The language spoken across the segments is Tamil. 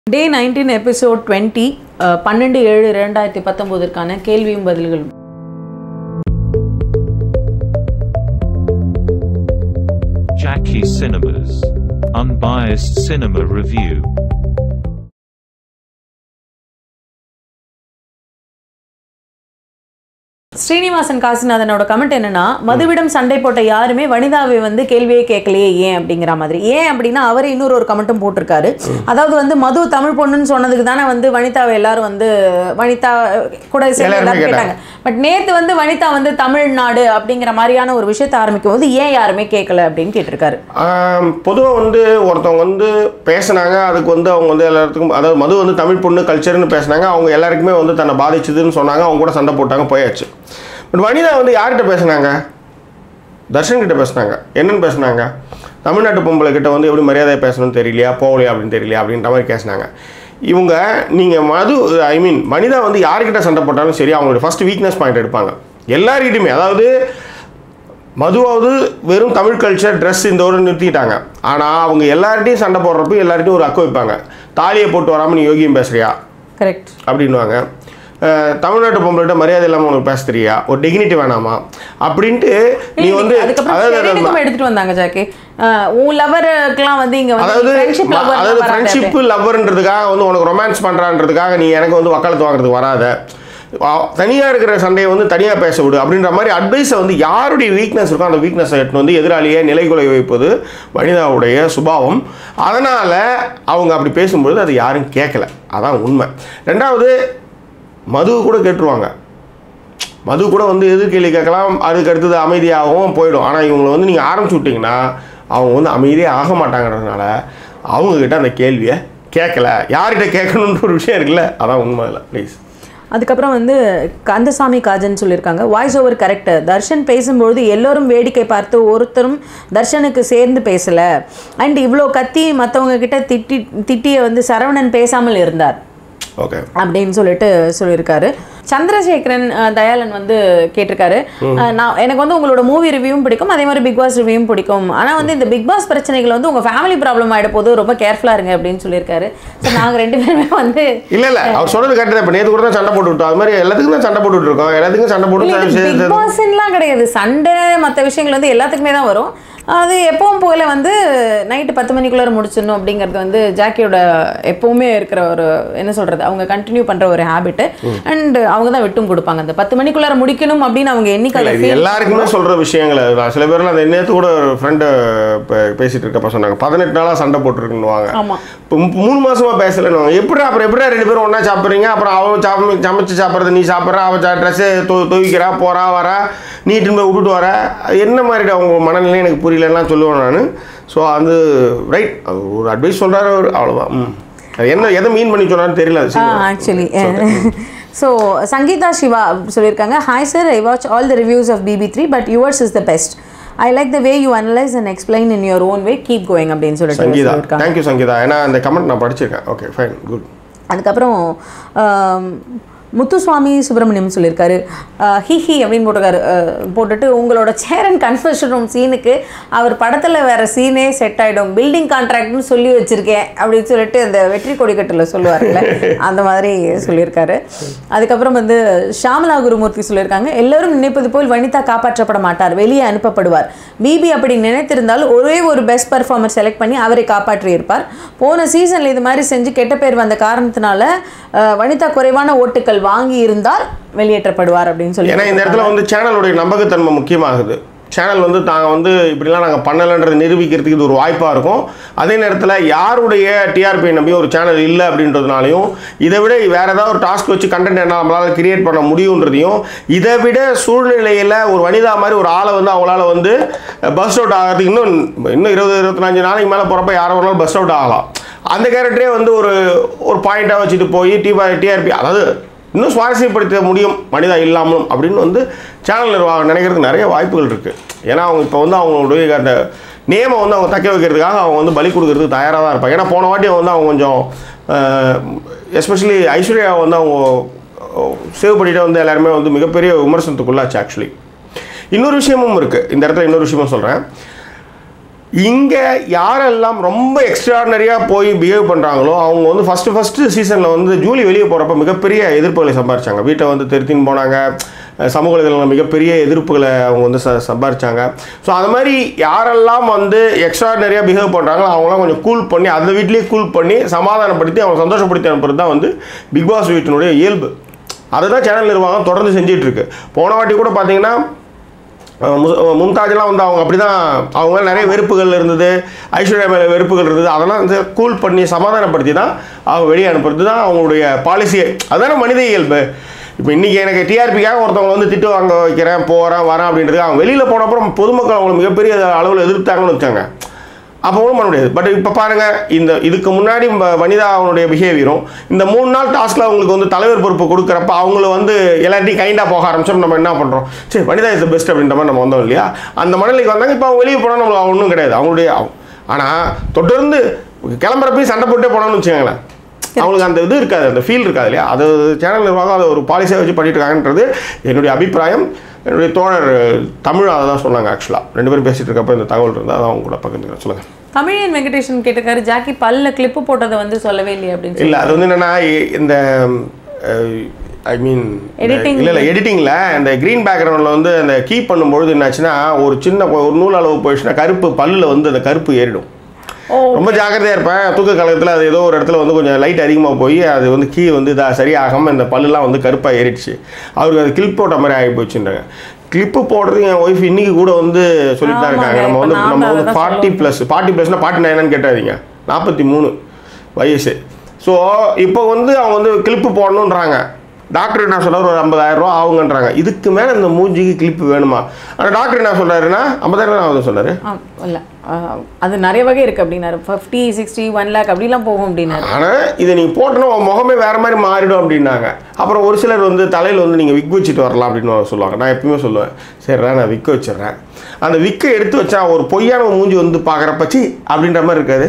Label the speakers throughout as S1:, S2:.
S1: டே நைன்டீன் எபிசோட் டுவெண்ட்டி பன்னெண்டு ஏழு ரெண்டாயிரத்தி பத்தொம்போதற்கான கேள்வியும் பதில்களும்
S2: Jackie Cinemas. Unbiased Cinema Review.
S1: Srinivasan காசிநாதனோட கமெண்ட் என்னன்னா மதுவிடம் சண்டை போட்ட யாருமே வனிதாவை வந்து கேள்வியே கேட்கலையே ஏன் அப்படிங்கிற மாதிரி ஏன் அப்படின்னா அவரே இன்னொரு ஒரு கமெண்ட்டும் போட்டிருக்காரு அதாவது வந்து மது தமிழ் பொண்ணுன்னு சொன்னதுக்கு தானே வந்து வனிதாவை எல்லாரும் வந்து வனிதா கூட சேர்ந்து
S3: எல்லாருமே
S1: எல்லாரும் கேட்டாங்க பட் நேத்து வந்து வனிதா வந்து தமிழ்நாடு அப்படிங்கிற மாதிரியான ஒரு விஷயத்தை ஆரம்பிக்கும் போது ஏன் யாருமே கேட்கல அப்படின்னு கேட்டிருக்காரு
S3: பொதுவாக வந்து ஒருத்தவங்க வந்து பேசுனாங்க அதுக்கு வந்து அவங்க வந்து எல்லாத்துக்கும் அதாவது மது வந்து தமிழ் பொண்ணு கல்ச்சர்னு பேசுனாங்க அவங்க எல்லாருக்குமே வந்து தன்னை பாதிச்சுதுன்னு சொன்னாங்க அவங்க கூட சண்டை போட்டாங்க போயாச்சு பட் வனிதா வந்து யார்கிட்ட பேசுனாங்க தர்ஷன் கிட்ட பேசுனாங்க என்னன்னு பேசுனாங்க தமிழ்நாட்டு பொம்பளை கிட்ட வந்து எப்படி மரியாதை பேசணும்னு தெரியலையா போகலையா அப்படின்னு தெரியலையா அப்படின்ற மாதிரி பேசுனாங்க இவங்க நீங்கள் மது ஐ மீன் வனிதா வந்து யார்கிட்ட சண்டை போட்டாலும் சரி அவங்களோட ஃபர்ஸ்ட் வீக்னஸ் பாயிண்ட் எடுப்பாங்க எல்லார்கிட்டையுமே அதாவது மதுவாவது வெறும் தமிழ் கல்ச்சர் ட்ரெஸ் இந்த ஒரு நிறுத்திட்டாங்க ஆனால் அவங்க எல்லார்ட்டையும் சண்டை போடுறப்ப எல்லார்ட்டையும் ஒரு அக்கு வைப்பாங்க தாலியை போட்டு வராமல் நீ யோகியம் பேசுறியா
S1: கரெக்ட்
S3: அப்படின்வாங்க அஹ், தமிழ்நாட்டு பொம்பளைகிட்ட மரியாதை இல்லாமல் உனக்கு பேச தெரியா ஒரு டிக்னிட்டி வேணாமா அப்படின்ட்டு நீ வந்து
S1: அதுக்கப்புறம்
S3: அதாவது
S1: ஷெரீனுக்கும் எடுத்துட்டு வந்தாங்க ஜாக்கி அஹ் உன் லவருக்குலாம் வந்து இங்க வந்து
S3: அதாவது
S1: friendship
S3: ம-
S1: lover
S3: அதாவது
S1: எல்லாம் வராது
S3: ஃப்ரெண்ட்ஷிப் லவ்வர்ன்றதுக்காக வந்து உனக்கு ரொமான்ஸ் பண்ணுறான்றதுக்காக நீ எனக்கு வந்து வக்காலத்து வாங்குறதுக்கு வராத தனியாக இருக்கிற சண்டையை வந்து தனியாக பேச விடு அப்படின்ற மாதிரி அட்வைஸை வந்து யாருடைய வீக்னஸ் இருக்கோ அந்த வீக்னஸை எடுத்து வந்து எதிராளியை நிலைகுலை வைப்பது வனிதாவுடைய சுபாவம் அதனால் அவங்க அப்படி பேசும்பொழுது அது யாரும் கேட்கல அதான் உண்மை ரெண்டாவது மது கூட கேட்டுருவாங்க மது கூட வந்து எதிர்கேள்வி கேட்கலாம் அதுக்கு அடுத்தது அமைதியாகவும் போயிடும் ஆனால் இவங்களை வந்து நீங்கள் ஆரம்பிச்சு விட்டிங்கன்னா அவங்க வந்து அமைதியே ஆக மாட்டாங்கன்றதுனால அவங்கக்கிட்ட அந்த கேள்வியை கேட்கல யார்கிட்ட கேட்கணுன்ற ஒரு விஷயம் இருக்குல்ல அதான் உண்மை இல்லை ப்ளீஸ்
S1: அதுக்கப்புறம் வந்து கந்தசாமி காஜன் சொல்லியிருக்காங்க வாய்ஸ் ஓவர் கரெக்ட் தர்ஷன் பேசும்பொழுது எல்லோரும் வேடிக்கை பார்த்து ஒருத்தரும் தர்ஷனுக்கு சேர்ந்து பேசலை அண்ட் இவ்வளோ கத்தி மற்றவங்க கிட்ட திட்டி திட்டிய வந்து சரவணன் பேசாமல் இருந்தார்
S3: ஓகே
S1: அப்படின்னு சொல்லிட்டு சொல்லியிருக்காரு சந்திரசேகரன் அஹ், தயாளன் வந்து கேட்டிருக்காரு அஹ், நான் எனக்கு வந்து உங்களோட மூவி ரிவ்யூவும் பிடிக்கும் அதே மாதிரி பிக் பாஸ் ரிவ்யூவும் பிடிக்கும் ஆனால் வந்து இந்த பிக் பாஸ் பிரச்சனைகள் வந்து உங்கள் ஃபேமிலி ப்ராப்ளம் ஆகிட போது ரொம்ப கேர்ஃபுல்லாக இருங்க அப்படின்னு சொல்லியிருக்காரு ஸோ நாங்கள் ரெண்டு பேருமே வந்து
S3: இல்லை இல்லை அவர் சொல்கிறது கரெக்ட் தான் இப்போ நேற்று கூட தான் சண்டை போட்டு விட்டோம் அது மாதிரி எல்லாத்துக்கும் தான் சண்டை போட்டுட்டு இருக்கோம் எல்லாத்துக்கும் சண்டை போட்டு
S1: பிக்
S3: சரி,
S1: பாஸ்லாம் கிடையாது சண்டை மற்ற விஷயங்கள் வந்து எல்லாத்துக்குமே தான் வரும் அது எப்பவும் போல வந்து நைட்டு பத்து மணிக்குள்ளார முடிச்சிடணும் அப்படிங்கிறது வந்து ஜாக்கியோட எப்பவுமே இருக்கிற ஒரு என்ன சொல்றது அவங்க கண்டினியூ பண்ற ஒரு ஹேபிட் அண்ட் அவங்க தான் விட்டும் கொடுப்பாங்க அந்த பத்து மணிக்குள்ளார முடிக்கணும் அப்படின்னு அவங்க
S3: இல்ல,
S1: எண்ணிக்கை
S3: இது எல்லாருக்குமே சொல்ற விஷயங்கள் அதுதான் சில பேர்லாம் அந்த நேற்று கூட ஒரு ஃப்ரெண்டு பேசிட்டு இருக்கப்ப சொன்னாங்க பதினெட்டு நாளா சண்டை போட்டுருக்குன்னுவாங்க
S1: ஆமா
S3: இப்போ மு- மூணு மாசமா பேசலன்னு எப்படி அப்புறம் எப்படி ரெண்டு பேரும் ஒண்ணா சாப்பிட்றீங்க அப்புறம் அவன் சாப்ப சமைச்சு சாப்பிட்றது நீ சாப்பிட்ற அவன் ட்ரெஸ்ஸு தொ துவைக்கிறா போறா வரா நீ திரும்ப விட்டுட்டு வர அது என்ன மாதிரி அவங்க மனநிலை எனக்கு புரியலன்னா சொல்லுவேன் நான் ஸோ அது ரைட் அது ஒரு அட்வைஸ் சொல்றாரு அவர் அவ்வளோதான் ம் அது என்ன எதை மீன் பண்ணி சொன்னான்னு தெரியல அது சீக்கிரம்.
S1: ஆக்சுவலி ஸோ சங்கீதா சிவா சொல்லியிருக்காங்க hi sir I watch all the reviews of BB three but yours is the best I like the way you analyse and explain in your own way keep going அப்படின்னு சொல்லிட்டு
S3: சங்கீதா
S1: சொல்லியிருக்காங்க
S3: தேங்க்யூ சங்கீதா ஏன்னா அந்த கமெண்ட் நான் படிச்சிருக்கேன் ஓகே ஃபைன் குட்
S1: அதுக்கப்புறம் ஆம், முத்துசுவாமி சுப்பிரமணியம் சொல்லியிருக்காரு அஹ், ஹி ஹி அப்படின்னு போட்டிருக்காரு அஹ், போட்டுட்டு உங்களோட சேர் அண்ட் கன்ஃபர்ஷன் ரூம் சீனுக்கு அவர் படத்தில் வேற சீனே செட் ஆகிடும் பில்டிங் கான்ட்ராக்ட்னு சொல்லி வச்சிருக்கேன் அப்படின்னு சொல்லிட்டு அந்த வெற்றி கொடிக்கட்டில் சொல்லுவார்ல அந்த மாதிரி சொல்லியிருக்காரு அதுக்கப்புறம் வந்து ஷாமலா குருமூர்த்தி சொல்லியிருக்காங்க எல்லாரும் நினைப்பது போல் வனிதா காப்பாற்றப்பட மாட்டார் வெளியே அனுப்பப்படுவார் பிபி அப்படி நினைத்திருந்தால் ஒரே ஒரு பெஸ்ட் பர்ஃபார்மர் செலக்ட் பண்ணி அவரை காப்பாற்றியிருப்பார் போன சீசனில் இது மாதிரி செஞ்சு கெட்ட பேர் வந்த காரணத்தினால அஹ், வனிதா குறைவான ஓட்டுக்கள் வாங்கி இருந்தால் வெளியேற்றப்படுவார் அப்படின்னு சொல்லி
S3: ஏன்னா இந்த இடத்துல வந்து சேனலுடைய நம்பகத்தன்மை முக்கியமாகுது சேனல் வந்து நாங்கள் வந்து இப்படிலாம் நாங்கள் பண்ணலைன்றதை நிரூபிக்கிறதுக்கு இது ஒரு வாய்ப்பாக இருக்கும் அதே நேரத்தில் யாருடைய டிஆர்பி நம்பி ஒரு சேனல் இல்லை அப்படின்றதுனாலையும் இதை விட வேறு ஏதாவது ஒரு டாஸ்க் வச்சு கண்டென்ட் என்ன நம்மளால் கிரியேட் பண்ண முடியுன்றதையும் இதை விட சூழ்நிலையில் ஒரு வனிதா மாதிரி ஒரு ஆளை வந்து அவங்களால வந்து பஸ் அவுட் ஆகிறதுக்கு இன்னும் இன்னும் இருபது இருபத்தஞ்சு நாளைக்கு மேலே போகிறப்ப யாரோ ஒரு நாள் பஸ் அவுட் ஆகலாம் அந்த கேரக்டரே வந்து ஒரு ஒரு பாயிண்ட்டாக வச்சுட்டு போய் டி டிஆர்பி அதாவது இன்னும் சுவாரஸ்யப்படுத்த முடியும் மனிதா இல்லாமலும் அப்படின்னு வந்து சேனல் நிர்வாகம் நினைக்கிறதுக்கு நிறைய வாய்ப்புகள் இருக்குது ஏன்னா அவங்க இப்போ வந்து அவங்களுடைய அந்த நேமை வந்து அவங்க தக்க வைக்கிறதுக்காக அவங்க வந்து பலி கொடுக்கறதுக்கு தயாராக தான் இருப்பாங்க ஏன்னா போன வாட்டி வந்து அவங்க கொஞ்சம் எஸ்பெஷலி ஐஸ்வர்யா வந்து அவங்க சேவ் பண்ணிட்டு வந்து எல்லாருமே வந்து மிகப்பெரிய விமர்சனத்துக்குள்ளாச்சு ஆக்சுவலி இன்னொரு விஷயமும் இருக்குது இந்த இடத்துல இன்னொரு விஷயமும் சொல்கிறேன் இங்கே யாரெல்லாம் ரொம்ப எக்ஸ்ட்ராடனரியாக போய் பிஹேவ் பண்ணுறாங்களோ அவங்க வந்து ஃபஸ்ட்டு ஃபஸ்ட்டு சீசனில் வந்து ஜூலி வெளியே போகிறப்ப மிகப்பெரிய எதிர்ப்புகளை சம்பாரிச்சாங்க வீட்டை வந்து திருத்தின்னு போனாங்க அஹ் சமூக வலைதளங்களில் மிகப்பெரிய எதிர்ப்புகளை அவங்க வந்து ச சம்பாரிச்சாங்க ஸோ அது மாதிரி யாரெல்லாம் வந்து எக்ஸ்ட்ராடனரியாக பிஹேவ் பண்ணுறாங்களோ அவங்களாம் கொஞ்சம் கூல் பண்ணி அந்த வீட்லேயே கூல் பண்ணி சமாதானப்படுத்தி அவங்க சந்தோஷப்படுத்தி அனுப்புறது தான் வந்து பிக் பாஸ் வீட்டினுடைய இயல்பு அதை தான் சேனல் நிர்வாகம் தொடர்ந்து செஞ்சிட்டு இருக்கு போன வாட்டி கூட பார்த்தீங்கன்னா அஹ் மு- அஹ் மும்தாஜெல்லாம் வந்து அவங்க அப்படி தான் அவங்க மேல நிறைய வெறுப்புகள் இருந்தது ஐஸ்வர்யா மேலே வெறுப்புகள் இருந்தது அதெல்லாம் வந்து கூல் பண்ணி சமாதானப்படுத்தி தான் அவங்க வெளியே அனுப்புறது தான் அவங்களுடைய பாலிசியே அதுதானே மனித இயல்பு இப்போ இன்றைக்கி எனக்கு டிஆர்பிக்காக ஒருத்தவங்க வந்து திட்டு வாங்க வைக்கிறேன் போகிறேன் வரேன் அப்படின்றது அவங்க வெளியில் போன அப்புறம் பொதுமக்கள் அவங்களை மிகப்பெரிய அளவில் எதிர்த்தாங்கன்னு வச்சாங்க அப்போ ஒன்றும் பண்ண முடியாது பட் இப்போ பாருங்கள் இந்த இதுக்கு முன்னாடி வ- வனிதா அவனுடைய பிஹேவியரும் இந்த மூணு நாள் டாஸ்கில் அவங்களுக்கு வந்து தலைவர் பொறுப்பு கொடுக்குறப்ப அவங்கள வந்து எல்லாத்தையும் கைண்டாக போக ஆரம்பிச்சோம் நம்ம என்ன பண்ணுறோம் சரி வனிதா இஸ் பெஸ்ட் அப்படின்ற மாதிரி நம்ம வந்தோம் இல்லையா அந்த மனநிலைக்கு வந்தாங்க இப்போ அவங்க வெளியே போனால் நம்மளுக்கு ஒன்றும் கிடையாது அவங்களுடைய ஆனால் தொடர்ந்து கிளம்புறப்பையும் சண்டை போட்டே போனோம்னு வச்சுக்கோங்களேன் அவங்களுக்கு அந்த இது இருக்காது அந்த ஃபீல் இருக்காது இல்லையா அது சேனல் நிர்வாகம் அதை ஒரு பாலிசியாக வச்சு பண்ணிட்டு இருக்காங்கன்றது என்னுடைய அபிப்பிராயம் என்னுடைய தோழர் தமிழ் அதை தான் சொன்னாங்க ஆக்சுவலாக ரெண்டு பேரும் பேசிட்டு இருக்கப்ப இந்த தகவல் இருந்தால் அதான் அவங்க கூட பகிர்ந்துக்கிறேன் சொல்லுங்கள்
S1: தமிழியன் வெங்கடேஷன் கேட்டிருக்காரு ஜாக்கி பல்ல கிளிப்பு போட்டதை வந்து சொல்லவே இல்லையே அப்படின்னு சொல்லி
S3: இல்லை அது வந்து என்னன்னா இ- இந்த ஐ மீன்
S1: Editing.
S3: இல்லை இல்லை எடிட்டிங்கில் இந்த க்ரீன் பேக்ரவுண்டில் வந்து அந்த கீப் பண்ணும்பொழுது என்னாச்சுன்னா ஒரு சின்ன ஒரு நூல் அளவு போயிடுச்சுன்னா கருப்பு பல்லில் வந்து அந்த கருப்பு ஏறிடும்
S1: ஓ
S3: ரொம்ப ஜாக்கிரதையாக இருப்பேன் தூக்க காலத்தில் அது ஏதோ ஒரு இடத்துல வந்து கொஞ்சம் லைட் அதிகமாக போய் அது வந்து கீ வந்து இதாக சரியாகாமல் இந்த பல்லுலாம் வந்து கருப்பாக ஏறிடுச்சு அவருக்கு அது கிளிப் போட்ட மாதிரி ஆகி போச்சுன்றாங்க கிளிப்பு போடுறது என் ஒய்ஃப் இன்னைக்கு கூட வந்து சொல்லிட்டு தான் இருக்காங்க
S1: ஆமாங்க,
S3: நம்ம வந்து
S1: இப்ப
S3: நம்ம
S1: நானும்
S3: வந்து
S1: அதான்
S3: ஃபார்ட்டி ப்ளஸ் ஃபார்ட்டி ப்ளஸ்னால் ஃபார்ட்டி நைனான்னு கேட்டாதீங்க நாற்பத்தி மூணு வயசு ஸோ இப்போ வந்து அவங்க வந்து கிளிப்பு போடணுன்றாங்க டாக்டர் என்ன சொல்றாரு ஒரு ஐம்பதாயிரம் ரூபா ஆகுங்கன்றாங்க இதுக்கு மேலே இந்த மூஞ்சிக்கு கிளிப்பு வேணுமா ஆனால் டாக்டர் என்ன சொல்றாருன்னா ஐம்பதாயிரம் தான் ஆகுது சொன்னார்
S1: ஆ, இல்ல ஆ, அது நிறைய வகை இருக்கு அப்படின்னாரு ஃபிஃப்டி சிக்ஸ்டி ஒன் லேக் அப்படிலாம் போகும் அப்படின்னாரு
S3: ஆனால் இதை நீங்கள் போட்டோன்னா உன் முகமே வேறு மாதிரி மாறிடும் அப்படின்னாங்க அப்புறம் ஒரு சிலர் வந்து தலையில் வந்து நீங்கள் விக் வச்சுட்டு வரலாம் அப்படின்னு சொல்லுவாங்க நான் எப்பயுமே சொல்லுவேன் சரிடா நான் விக்க வச்சிடுறேன் அந்த விக்கை எடுத்து வச்சா ஒரு பொய்யான மூஞ்சி வந்து பார்க்குறப்ப சி அப்படின்ற மாதிரி இருக்காது